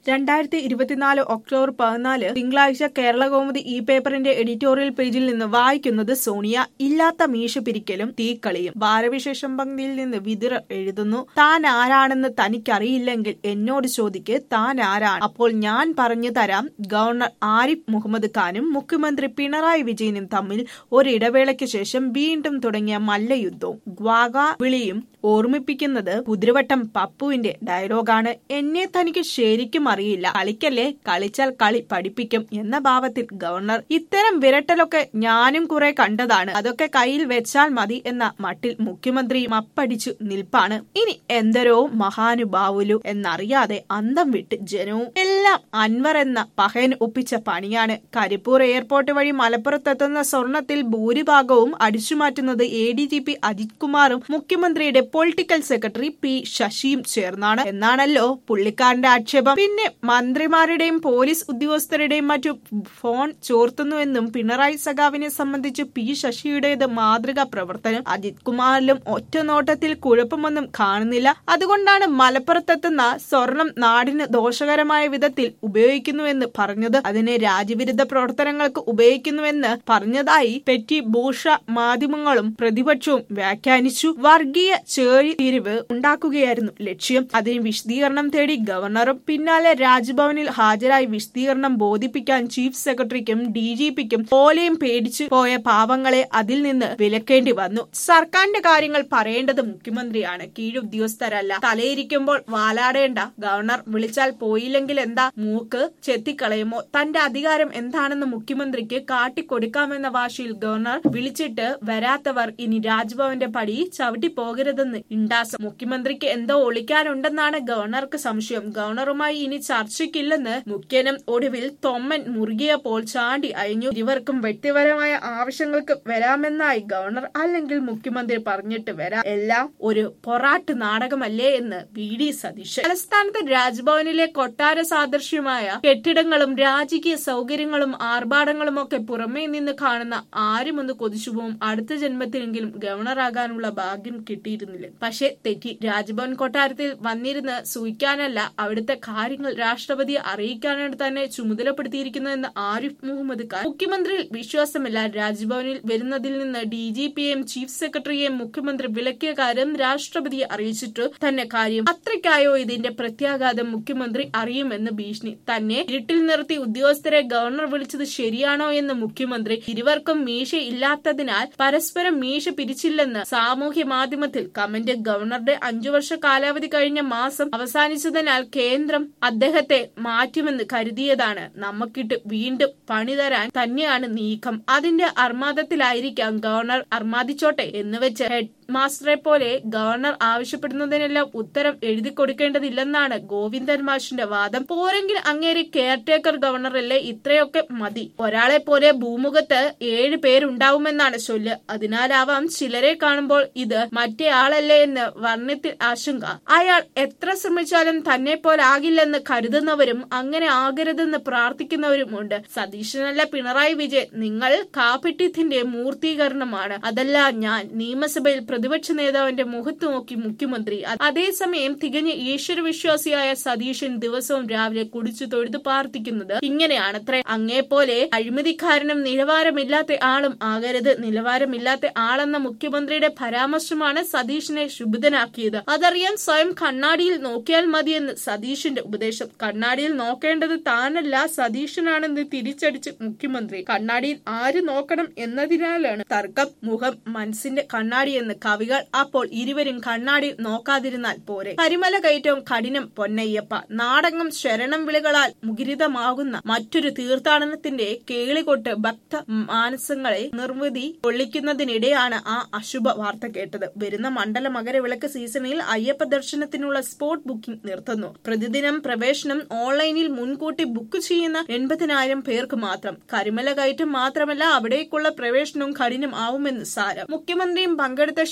രണ്ടായിരത്തി ഇരുപത്തിനാല് ഒക്ടോബർ പതിനാല് തിങ്കളാഴ്ച കേരള കൗമുദി ഈ പേപ്പറിന്റെ എഡിറ്റോറിയൽ പേജിൽ നിന്ന് വായിക്കുന്നത് സോണിയ ഇല്ലാത്ത മീശ പിരിക്കലും തീക്കളിയും ഭാരവിശേഷം പങ്ക്തിയിൽ നിന്ന് വിതിർ എഴുതുന്നു താൻ ആരാണെന്ന് തനിക്കറിയില്ലെങ്കിൽ എന്നോട് ചോദിക്ക് താൻ ആരാണ് അപ്പോൾ ഞാൻ പറഞ്ഞു തരാം ഗവർണർ ആരിഫ് മുഹമ്മദ് ഖാനും മുഖ്യമന്ത്രി പിണറായി വിജയനും തമ്മിൽ ഒരിടവേളയ്ക്ക് ശേഷം വീണ്ടും തുടങ്ങിയ മല്ലയുദ്ധവും ഗ്വാഗ വിളിയും ഓർമ്മിപ്പിക്കുന്നത് കുതിരവട്ടം പപ്പുവിന്റെ ഡയലോഗാണ് എന്നെ തനിക്ക് ശരിക്കും അറിയില്ല കളിക്കല്ലേ കളിച്ചാൽ കളി പഠിപ്പിക്കും എന്ന ഭാവത്തിൽ ഗവർണർ ഇത്തരം വിരട്ടലൊക്കെ ഞാനും കുറെ കണ്ടതാണ് അതൊക്കെ കയ്യിൽ വെച്ചാൽ മതി എന്ന മട്ടിൽ മുഖ്യമന്ത്രി മപ്പടിച്ചു നിൽപ്പാണ് ഇനി എന്തരോ മഹാനുഭാവുലു എന്നറിയാതെ അന്തം വിട്ട് ജനവും എല്ലാം അൻവർ എന്ന പഹയൻ ഒപ്പിച്ച പണിയാണ് കരിപ്പൂർ എയർപോർട്ട് വഴി മലപ്പുറത്തെത്തുന്ന സ്വർണത്തിൽ ഭൂരിഭാഗവും അടിച്ചുമാറ്റുന്നത് A D G P Ajith കുമാറും മുഖ്യമന്ത്രിയുടെ പൊളിറ്റിക്കൽ സെക്രട്ടറി പി ശശിയും ചേർന്നാണ് എന്നാണല്ലോ പുള്ളിക്കാരന്റെ ആക്ഷേപം പിന്നെ മന്ത്രിമാരുടെയും പോലീസ് ഉദ്യോഗസ്ഥരുടെയും മറ്റു ഫോൺ ചോർത്തുന്നുവെന്നും പിണറായി സഖാവിനെ സംബന്ധിച്ച് പി ശശിയുടേത് മാതൃകാ പ്രവർത്തനം അജിത് കുമാറിലും ഒറ്റ നോട്ടത്തിൽ കുഴപ്പമൊന്നും കാണുന്നില്ല അതുകൊണ്ടാണ് മലപ്പുറത്തെത്തുന്ന സ്വർണം നാടിന് ദോഷകരമായ വിധത്തിൽ ഉപയോഗിക്കുന്നുവെന്ന് പറഞ്ഞത് അതിനെ രാജ്യവിരുദ്ധ പ്രവർത്തനങ്ങൾക്ക് ഉപയോഗിക്കുന്നുവെന്ന് പറഞ്ഞതായി പെറ്റി ഭൂഷ മാധ്യമങ്ങളും പ്രതിപക്ഷവും വ്യാഖ്യാനിച്ചു വർഗീയ ചേരി തിരിവ് ഉണ്ടാക്കുകയായിരുന്നു ലക്ഷ്യം അതിന് വിശദീകരണം തേടി ഗവർണറും പിന്നാലെ രാജ്ഭവനിൽ ഹാജരായി വിശദീകരണം ബോധിപ്പിക്കാൻ ചീഫ് സെക്രട്ടറിക്കും ഡി ജി പിക്കും പോലെയും പേടിച്ചു പോയ പാവങ്ങളെ അതിൽ നിന്ന് വിലക്കേണ്ടി വന്നു സർക്കാരിന്റെ കാര്യങ്ങൾ പറയേണ്ടത് മുഖ്യമന്ത്രിയാണ് കീഴുദ്യോഗസ്ഥരല്ല തലയിരിക്കുമ്പോൾ വാലാടേണ്ട ഗവർണർ വിളിച്ചാൽ പോയില്ലെങ്കിൽ എന്താ മൂക്ക് ചെത്തിക്കളയുമോ തന്റെ അധികാരം എന്താണെന്ന് മുഖ്യമന്ത്രിക്ക് കാട്ടിക്കൊടുക്കാമെന്ന വാശിയിൽ ഗവർണർ വിളിച്ചിട്ട് വരാത്തവർ ഇനി രാജ്ഭവന്റെ പടി ചവിട്ടി പോകരുതെന്ന് ഇണ്ടാസം മുഖ്യമന്ത്രിക്ക് എന്തോ ഒളിക്കാനുണ്ടെന്നാണ് ഗവർണർക്ക് സംശയം ഗവർണറുമായി ഇനി ചർച്ചയ്ക്കില്ലെന്ന് മുഖ്യനും ഒടുവിൽ തൊമ്മൻ മുറുകിയപ്പോൾ ചാണ്ടി അയഞ്ഞു ഇരുവർക്കും വ്യക്തിപരമായ ആവശ്യങ്ങൾക്ക് വരാമെന്നായി ഗവർണർ അല്ലെങ്കിൽ മുഖ്യമന്ത്രി പറഞ്ഞിട്ട് വരാം എല്ലാം ഒരു പൊറാട്ട് നാടകമല്ലേ എന്ന് വി ഡി സതീശൻ തലസ്ഥാനത്ത് രാജ്ഭവനിലെ കൊട്ടാര സാദൃശ്യമായ കെട്ടിടങ്ങളും രാജകീയ സൗകര്യങ്ങളും ആർഭാടങ്ങളും ഒക്കെ പുറമേ നിന്ന് കാണുന്ന ആരും ഒന്ന് കൊതിച്ചുപോകും അടുത്ത ജന്മത്തിലെങ്കിലും ഗവർണറാകാനുള്ള ഭാഗ്യം കിട്ടിയിരുന്നില്ല പക്ഷെ തെറ്റി രാജ്ഭവൻ കൊട്ടാരത്തിൽ വന്നിരുന്ന് സൂഹിക്കാനല്ല അവിടുത്തെ കാര്യങ്ങൾ രാഷ്ട്രപതിയെ അറിയിക്കാനാണ് തന്നെ ചുമതലപ്പെടുത്തിയിരിക്കുന്നതെന്ന് ആരിഫ് മുഹമ്മദ് ഖാൻ മുഖ്യമന്ത്രിയിൽ വിശ്വാസമില്ല രാജ്ഭവനിൽ വരുന്നതിൽ നിന്ന് ഡി ജി പിയെയും ചീഫ് സെക്രട്ടറിയെയും മുഖ്യമന്ത്രി വിലക്കിയ കാര്യം രാഷ്ട്രപതിയെ അറിയിച്ചിട്ടു തന്നെ കാര്യം അത്രയ്ക്കായോ ഇതിന്റെ പ്രത്യാഘാതം മുഖ്യമന്ത്രി അറിയുമെന്ന് ഭീഷണി തന്നെ ഇരുട്ടിൽ നിർത്തി ഉദ്യോഗസ്ഥരെ ഗവർണർ വിളിച്ചത് ശരിയാണോ എന്ന് മുഖ്യമന്ത്രി ഇരുവർക്കും മീശ ഇല്ലാത്തതിനാൽ പരസ്പരം മീശ പിരിച്ചില്ലെന്ന് സാമൂഹ്യ മാധ്യമത്തിൽ കമന്റ് ഗവർണറുടെ അഞ്ചു വർഷ കാലാവധി കഴിഞ്ഞ മാസം അവസാനിച്ചതിനാൽ കേന്ദ്രം അദ്ദേഹത്തെ മാറ്റുമെന്ന് കരുതിയതാണ് നമുക്കിട്ട് വീണ്ടും പണി തരാൻ തന്നെയാണ് നീക്കം അതിന്റെ അർമാദത്തിലായിരിക്കാം ഗവർണർ അർമാദിച്ചോട്ടെ എന്ന് വെച്ച് ഹെഡ് മാസ്റ്ററെ പോലെ ഗവർണർ ആവശ്യപ്പെടുന്നതിനെല്ലാം ഉത്തരം എഴുതി കൊടുക്കേണ്ടതില്ലെന്നാണ് ഗോവിന്ദൻ മാഷിന്റെ വാദം പോരെങ്കിൽ അങ്ങേര് കെയർടേക്കർ ഗവർണറല്ലേ ഇത്രയൊക്കെ മതി ഒരാളെ പോലെ ഭൂമുഖത്ത് ഏഴ് പേരുണ്ടാവുമെന്നാണ് ചൊല്ല് അതിനാലാവാം ചിലരെ കാണുമ്പോൾ ഇത് മറ്റേ ആളല്ലേ എന്ന് വർണ്ണത്തിൽ ആശങ്ക അയാൾ എത്ര ശ്രമിച്ചാലും തന്നെ പോലാകില്ലെന്ന് കരുതുന്നവരും അങ്ങനെ ആകരുതെന്ന് പ്രാർത്ഥിക്കുന്നവരുമുണ്ട് സതീശനല്ല പിണറായി വിജയൻ നിങ്ങൾ കാപ്പിട്യത്തിന്റെ മൂർത്തീകരണമാണ് അതല്ല ഞാൻ നിയമസഭയിൽ പ്രതിപക്ഷ നേതാവിന്റെ മുഖത്ത് നോക്കി മുഖ്യമന്ത്രി അതേസമയം തികഞ്ഞ ഈശ്വരവിശ്വാസിയായ സതീശൻ ദിവസവും രാവിലെ കുടിച്ചു തൊഴുതു പ്രാർത്ഥിക്കുന്നത് ഇങ്ങനെയാണത്രേ അങ്ങേപോലെ അഴിമതിക്കാരനും നിലവാരമില്ലാത്ത ആളും ആകരുത് നിലവാരമില്ലാത്ത ആളെന്ന മുഖ്യമന്ത്രിയുടെ പരാമർശമാണ് സതീഷിനെ ശുഭിതനാക്കിയത് അതറിയാൻ സ്വയം കണ്ണാടിയിൽ നോക്കിയാൽ മതിയെന്ന് സതീഷിന്റെ ഉപദേശം കണ്ണാടിയിൽ നോക്കേണ്ടത് താനല്ല സതീശനാണെന്ന് തിരിച്ചടിച്ച് മുഖ്യമന്ത്രി കണ്ണാടിയിൽ ആര് നോക്കണം എന്നതിനാലാണ് തർക്കം മുഖം മനസ്സിന്റെ കണ്ണാടി എന്ന് കവികൾ അപ്പോൾ ഇരുവരും കണ്ണാടി നോക്കാതിരുന്നാൽ പോരെ കരിമല കയറ്റവും കഠിനം പൊന്നയ്യപ്പ നാടകം ശരണം വിളികളാൽ മുഖരിതമാകുന്ന മറ്റൊരു തീർത്ഥാടനത്തിന്റെ കേളികൊട്ട് ഭക്ത മാനസങ്ങളെ നിർവൃതി കൊള്ളിക്കുന്നതിനിടെയാണ് ആ അശുഭ വാർത്ത കേട്ടത് വരുന്ന മണ്ഡല മകരവിളക്ക് സീസണിൽ അയ്യപ്പ ദർശനത്തിനുള്ള സ്പോട്ട് ബുക്കിംഗ് നിർത്തുന്നു പ്രതിദിനം പ്രവേശനം ഓൺലൈനിൽ മുൻകൂട്ടി ബുക്ക് ചെയ്യുന്ന എൺപതിനായിരം പേർക്ക് മാത്രം കരിമല കയറ്റം മാത്രമല്ല അവിടേക്കുള്ള പ്രവേശനവും കഠിനം ആവുമെന്ന് സാരം മുഖ്യമന്ത്രിയും പങ്കെടുത്ത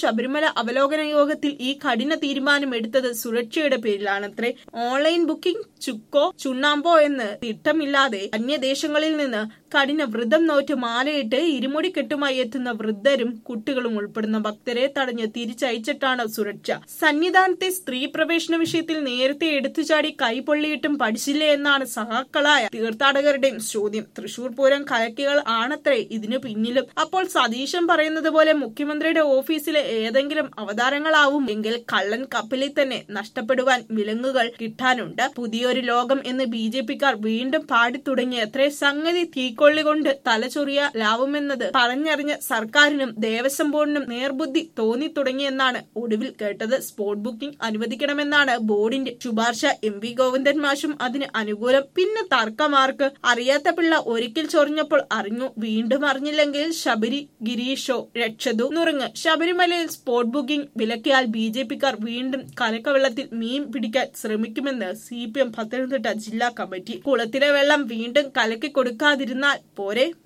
ശബരിമല അവലോകന യോഗത്തിൽ ഈ കഠിന തീരുമാനം എടുത്തത് സുരക്ഷയുടെ പേരിലാണത്രേ ഓൺലൈൻ ബുക്കിംഗ് ചുക്കോ ചുണ്ണാമ്പോ എന്ന് തിട്ടമില്ലാതെ അന്യദേശങ്ങളിൽ നിന്ന് കഠിന വ്രതം നോറ്റ് മാലയിട്ട് ഇരുമുടി കെട്ടുമായി എത്തുന്ന വൃദ്ധരും കുട്ടികളും ഉൾപ്പെടുന്ന ഭക്തരെ തടഞ്ഞ് തിരിച്ചയച്ചിട്ടാണ് സുരക്ഷ സന്നിധാനത്തെ സ്ത്രീ പ്രവേശന വിഷയത്തിൽ നേരത്തെ എടുത്തുചാടി കൈപൊള്ളിയിട്ടും പഠിച്ചില്ലേ എന്നാണ് സഹാക്കളായ തീർത്ഥാടകരുടെയും ചോദ്യം തൃശൂർ പൂരം കലക്കികൾ ആണത്രേ ഇതിനു പിന്നിലും അപ്പോൾ സതീശൻ പറയുന്നത് പോലെ മുഖ്യമന്ത്രിയുടെ ഓഫീസിലെ ഏതെങ്കിലും അവതാരങ്ങളാവും എങ്കിൽ കള്ളൻ കപ്പലിൽ തന്നെ നഷ്ടപ്പെടുവാൻ വിലങ്ങുകൾ കിട്ടാനുണ്ട് പുതിയൊരു ലോകം എന്ന് ബി ജെ പിക്കാർ വീണ്ടും പാടിത്തുടങ്ങിയ എത്ര സംഗതി തീക്കൊള്ളി കൊണ്ട് തലചൊറിയലാവുമെന്നത് പറഞ്ഞറിഞ്ഞ സർക്കാരിനും ദേവസ്വം ബോർഡിനും നേർബുദ്ധി തോന്നി തുടങ്ങിയെന്നാണ് ഒടുവിൽ കേട്ടത് സ്പോട്ട് ബുക്കിംഗ് അനുവദിക്കണമെന്നാണ് ബോർഡിന്റെ ശുപാർശ എം വി ഗോവിന്ദൻ മാഷും അതിന് അനുകൂലം പിന്നെ തർക്കമാർക്ക് അറിയാത്ത പിള്ള ഒരിക്കൽ ചൊറിഞ്ഞപ്പോൾ അറിഞ്ഞു വീണ്ടും അറിഞ്ഞില്ലെങ്കിൽ ശബരി ഗിരീഷോ രക്ഷതു നുറുങ്ങ് ശബരിമലയിൽ സ്പോട്ട് ബുക്കിംഗ് വിലക്കിയാൽ ബി ജെ പിക്കാർ വീണ്ടും കലക്കവെള്ളത്തിൽ മീൻ പിടിക്കാൻ ശ്രമിക്കുമെന്ന് സി പി എം പത്തനംതിട്ട ജില്ലാ കമ്മിറ്റി കുളത്തിലെ വെള്ളം വീണ്ടും കലക്കി കൊടുക്കാതിരുന്നാൽ പോരെ